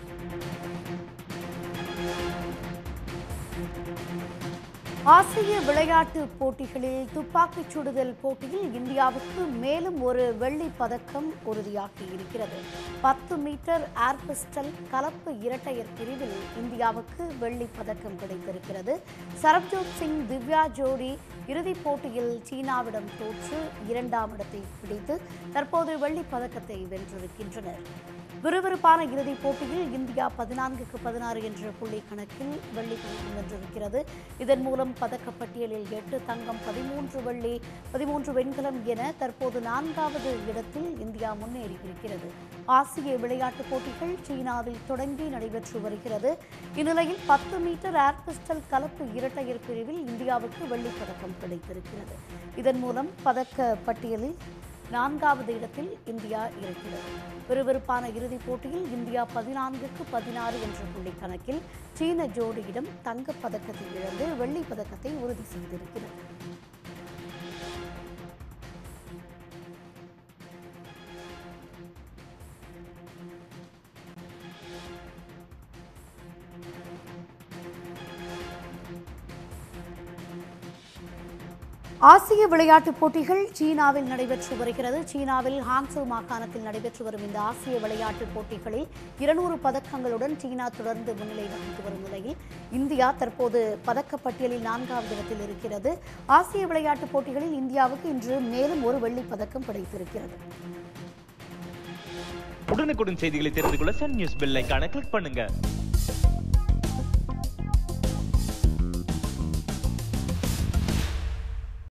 ஆசிய விளையாட்டு போட்டிகளில் துப்பாக்கிச் சுடுதல் போட்டியில் இந்தியாவுக்கு மேலும் ஒரு வெள்ளி பதக்கம் உறுதியாகி இருக்கிறது பத்து மீட்டர் ஏர் பிஸ்டல் கலப்பு இரட்டையர் பிரிவில் இந்தியாவுக்கு வெள்ளி பதக்கம் கிடைத்திருக்கிறது சரப்ஜோத் சிங் திவ்யா ஜோடி இறுதிப் போட்டியில் சீனாவிடம் தோற்று இரண்டாம் இடத்தை பிடித்து தற்போது வெள்ளிப் பதக்கத்தை வென்றிருக்கின்றனர் விறுவிறுப்பான இறுதிப் போட்டியில் இந்தியா பதினான்குக்கு பதினாறு என்ற புள்ளி கணக்கில் வெள்ளி பதக்கம் வென்றிருக்கிறது இதன் மூலம் பதக்கப்பட்டியலில் எட்டு தங்கம் பதிமூன்று வெள்ளி பதிமூன்று வெண்கலம் என தற்போது நான்காவது இடத்தில் இந்தியா முன்னேறி இருக்கிறது ஆசிய விளையாட்டுப் போட்டிகள் சீனாவில் தொடங்கி நடைபெற்று வருகிறது இந்நிலையில் பத்து மீட்டர் ஏர் பிஸ்டல் கலப்பு இரட்டையர் பிரிவில் இந்தியாவுக்கு வெள்ளிப் பதக்கம் கிடைத்திருக்கிறது இதன் மூலம் பதக்க பட்டியலில் நான்காவது இடத்தில் இந்தியா இருக்கிறது விறுவிறுப்பான இறுதிப் போட்டியில் இந்தியா பதினான்குக்கு பதினாறு என்ற புள்ளி கணக்கில் சீன ஜோடியிடம் தங்கப் பதக்கத்தை இழந்து வெள்ளிப் பதக்கத்தை உறுதி செய்திருக்கிறது ஆசிய விளையாட்டுப் போட்டிகள் சீனாவில் நடைபெற்று வருகிறது சீனாவில் ஹாங்சோ மாகாணத்தில் நடைபெற்று வரும் இந்த ஆசிய விளையாட்டுப் போட்டிகளில் இருநூறு பதக்கங்களுடன் சீனா தொடர்ந்து முன்னிலை வகித்து வரும் நிலையில் இந்தியா தற்போது பதக்கப்பட்டியலில் நான்காவது இடத்தில் இருக்கிறது ஆசிய விளையாட்டுப் போட்டிகளில் இந்தியாவுக்கு இன்று மேலும் ஒரு வெள்ளிப் பதக்கம் கிடைத்திருக்கிறது உடனுக்குடன் செய்திகளை தெரிந்து கொள்ள சன் நியூஸ் பெல் ஐகானை கிளிக் பண்ணுங்க